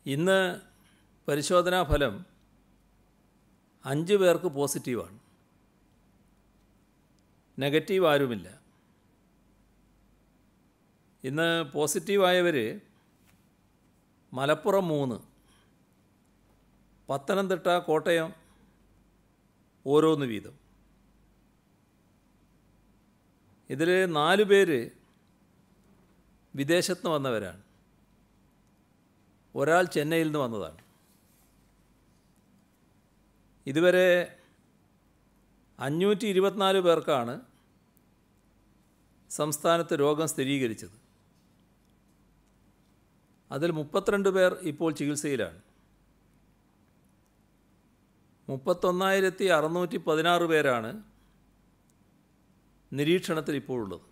ഇന്ന് പരിശോധനാ ഫലം അഞ്ച് പേർക്ക് പോസിറ്റീവാണ് നെഗറ്റീവ് ആരുമില്ല ഇന്ന് പോസിറ്റീവായവർ മലപ്പുറം മൂന്ന് പത്തനംതിട്ട കോട്ടയം ഓരോന്ന് വീതം ഇതിൽ നാല് പേര് വിദേശത്ത് നിന്ന് വന്നവരാണ് ഒരാൾ ചെന്നൈയിൽ നിന്ന് വന്നതാണ് ഇതുവരെ അഞ്ഞൂറ്റി ഇരുപത്തിനാല് പേർക്കാണ് സംസ്ഥാനത്ത് രോഗം സ്ഥിരീകരിച്ചത് അതിൽ മുപ്പത്തിരണ്ട് പേർ ഇപ്പോൾ ചികിത്സയിലാണ് മുപ്പത്തൊന്നായിരത്തി അറുന്നൂറ്റി പതിനാറ് പേരാണ് നിരീക്ഷണത്തിൽ ഇപ്പോഴുള്ളത്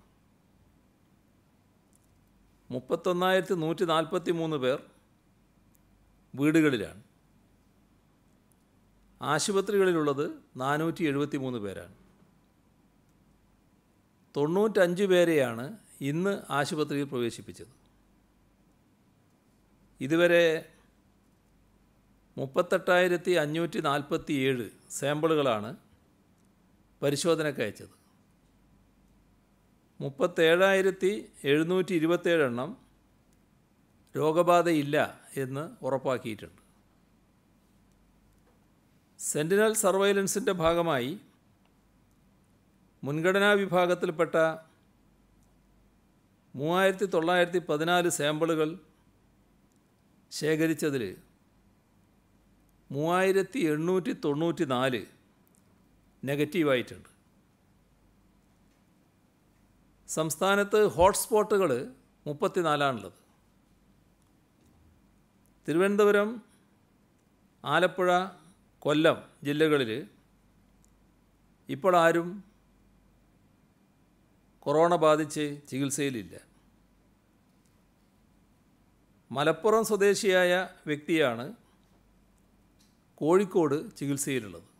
മുപ്പത്തൊന്നായിരത്തി നൂറ്റി നാൽപ്പത്തി മൂന്ന് പേർ വീടുകളിലാണ് ആശുപത്രികളിലുള്ളത് നാനൂറ്റി എഴുപത്തി മൂന്ന് പേരാണ് തൊണ്ണൂറ്റഞ്ച് പേരെയാണ് ഇന്ന് ആശുപത്രിയിൽ പ്രവേശിപ്പിച്ചത് ഇതുവരെ മുപ്പത്തെട്ടായിരത്തി അഞ്ഞൂറ്റി നാൽപ്പത്തി ഏഴ് സാമ്പിളുകളാണ് പരിശോധനയ്ക്ക് അയച്ചത് മുപ്പത്തേഴായിരത്തി എഴുന്നൂറ്റി ഇരുപത്തേഴ് എണ്ണം രോഗബാധയില്ല എന്ന് ഉറപ്പാക്കിയിട്ടുണ്ട് സെൻറ്റിനൽ സർവൈലൻസിൻ്റെ ഭാഗമായി മുൻഗണനാ വിഭാഗത്തിൽപ്പെട്ട മൂവായിരത്തി തൊള്ളായിരത്തി പതിനാല് സാമ്പിളുകൾ ശേഖരിച്ചതിൽ മൂവായിരത്തി എണ്ണൂറ്റി തൊണ്ണൂറ്റി നാല് നെഗറ്റീവായിട്ടുണ്ട് സംസ്ഥാനത്ത് ഹോട്ട്സ്പോട്ടുകൾ മുപ്പത്തിനാലാണുള്ളത് തിരുവനന്തപുരം ആലപ്പുഴ കൊല്ലം ജില്ലകളിൽ ഇപ്പോൾ ആരും കൊറോണ ബാധിച്ച് ചികിത്സയിലില്ല മലപ്പുറം സ്വദേശിയായ വ്യക്തിയാണ് കോഴിക്കോട് ചികിത്സയിലുള്ളത്